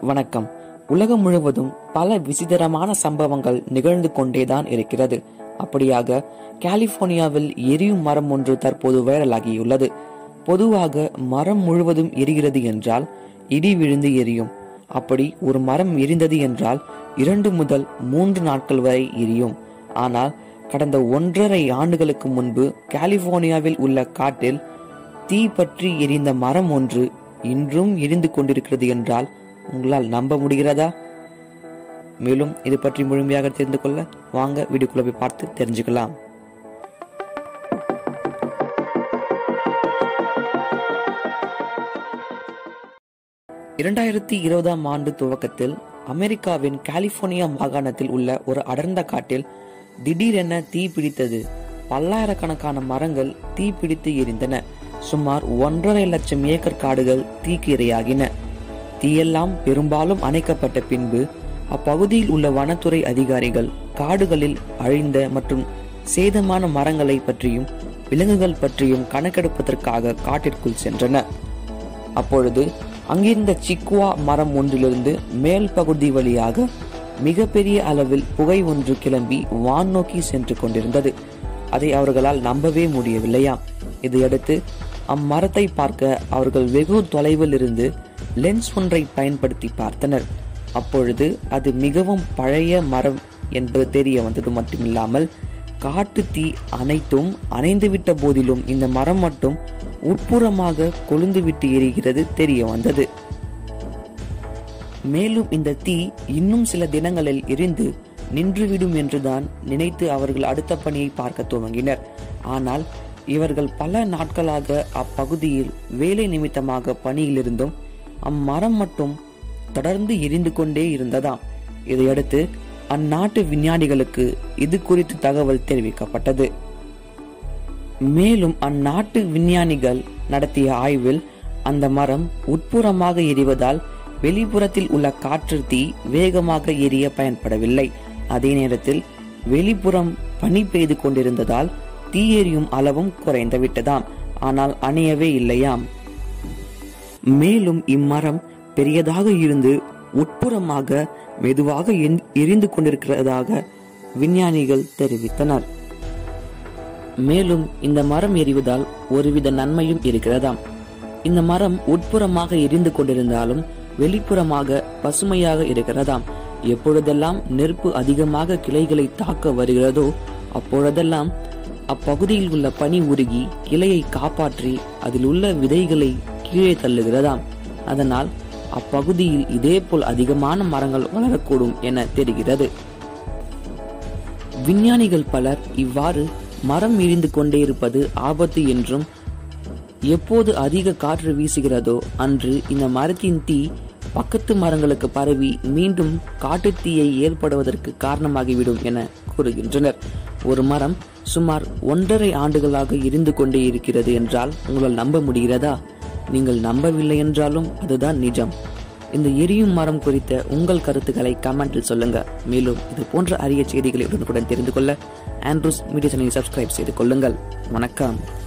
வணக்கம் உலகம் முழுவதும் பல விசித்திரமான சம்பவங்கள் நிகழ்ந்து கொண்டேதான் இருக்கிறது அப்படியாக கலிபோர்னியாவில் எரியும் மரம் ஒன்று தற்போது வைரலாகியுள்ளது பொதுவாக மரம் முழுவதும் எரிகிறது என்றால் இடி விழுந்து எரியும் அப்படி ஒரு மரம் எரிந்தது என்றால் இரண்டு முதல் மூன்று நாட்கள் வரை எரியும் ஆனால் கடந்த ஒன்றரை ஆண்டுகளுக்கு முன்பு கலிபோர்னியாவில் உள்ள காட்டில் தீ பற்றி எரிந்த மரம் ஒன்று இன்றும் எரிந்து கொண்டிருக்கிறது என்றால் உங்களால் நம்ப முடிகிறதா மேலும் இது பற்றி முழுமையாக தெரிந்து கொள்ள வாங்க வீடியோக்குள்ள போய் பார்த்து தெரிஞ்சுக்கலாம் இரண்டாயிரத்தி இருபதாம் ஆண்டு துவக்கத்தில் அமெரிக்காவின் கலிபோர்னியா மாகாணத்தில் உள்ள ஒரு அடர்ந்த காட்டில் திடீரென தீ பிடித்தது பல்லாயிரக்கணக்கான மரங்கள் தீ பிடித்து எரிந்தன சுமார் ஒன்றரை லட்சம் ஏக்கர் காடுகள் தீக்கு இரையாகின தீயெல்லாம் பெரும்பாலும் அணைக்கப்பட்ட பின்பு அப்பகுதியில் உள்ள வனத்துறை அதிகாரிகள் காடுகளில் அழிந்த மற்றும் சேதமான மரங்களை பற்றியும் விலங்குகள் பற்றியும் கணக்கெடுப்பதற்காக காட்டிற்குள் சென்றனர் அப்பொழுது அங்கிருந்த சிக்குவா மரம் ஒன்றிலிருந்து மேல் பகுதி வழியாக மிகப்பெரிய அளவில் புகை ஒன்று கிளம்பி வான் நோக்கி சென்று கொண்டிருந்தது அதை அவர்களால் நம்பவே முடியவில்லையாம் இதையடுத்து அம்மரத்தை பார்க்க அவர்கள் வெகு தொலைவில் இருந்து லென்ஸ் ஒன்றை பயன்படுத்தி பார்த்தனர் அப்பொழுது அது மிகவும் பழைய மரம் என்பது தெரிய வந்தது மட்டுமில்லாமல் காட்டு தீ அனைத்தும் அணைந்துவிட்ட போதிலும் இந்த மரம் மட்டும் உட்புறமாக கொழுந்துவிட்டு எரிகிறது தெரிய வந்தது மேலும் இந்த தீ இன்னும் சில தினங்களில் எரிந்து நின்றுவிடும் என்றுதான் நினைத்து அவர்கள் அடுத்த பணியை பார்க்க துவங்கினர் ஆனால் இவர்கள் பல நாட்களாக அப்பகுதியில் வேலை நிமித்தமாக பணியிலிருந்தும் அம்மரம் மட்டும் தொடர்ந்து எரிந்து கொண்டே இருந்ததாம் இதையடுத்து அந்நாட்டு விஞ்ஞானிகளுக்கு இது குறித்து தகவல் தெரிவிக்கப்பட்டது மேலும் அந்நாட்டு விஞ்ஞானிகள் நடத்திய ஆய்வில் அந்த மரம் உட்புறமாக எரிவதால் வெளிப்புறத்தில் உள்ள காற்று தீ வேகமாக எரிய பயன்படவில்லை அதே நேரத்தில் வெளிப்புறம் பனி பெய்து கொண்டிருந்ததால் தீ எரியும் அளவும் குறைந்து விட்டதாம் ஆனால் அணையவே இல்லையாம் மேலும் இம்மரம் பெரியதாக இருந்து உட்புறமாக மெதுவாக எரிந்து கொண்டிருக்கிறதாக விஞ்ஞானிகள் தெரிவித்தனர் மேலும் இந்த மரம் எரிவதால் ஒருவித நன்மையும் இருக்கிறதாம் இந்த மரம் உட்புறமாக எரிந்து கொண்டிருந்தாலும் வெளிப்புறமாக பசுமையாக இருக்கிறதாம் எப்பொழுதெல்லாம் நெருப்பு அதிகமாக கிளைகளை தாக்க வருகிறதோ அப்பொழுதெல்லாம் அப்பகுதியில் உள்ள பனி உருகி கிளையை காப்பாற்றி அதில் உள்ள விதைகளை கீழே தள்ளுகிறதாம் அதனால் அப்பகுதியில் இதேபோல் அதிகமான மரங்கள் வளரக்கூடும் என தெரிகிறது விஞ்ஞானிகள் பலர் இவ்வாறு மரம் எரிந்து கொண்டே இருப்பது ஆபத்து என்றும் எப்போது அதிக காற்று வீசுகிறதோ அன்று இந்த மரத்தின் தீ பக்கத்து மரங்களுக்கு பரவி மீண்டும் காட்டுத்தீயை ஏற்படுவதற்கு காரணமாகிவிடும் என கூறுகின்றனர் ஒரு மரம் சுமார் ஒன்றரை ஆண்டுகளாக எரிந்து கொண்டே இருக்கிறது என்றால் உங்களால் நம்ப முடிகிறதா நீங்கள் நம்பவில்லை என்றாலும் அதுதான் நிஜம் இந்த எரியும் மரம் குறித்த உங்கள் கருத்துக்களை கமெண்டில் சொல்லுங்க மேலும் இது போன்ற அரிய செய்திகளை உடனுக்குடன் தெரிந்து கொள்ள ஆண்ட்ரூஸ் மீடியா சேனலை சப்ஸ்கிரைப் செய்து கொள்ளுங்கள் வணக்கம்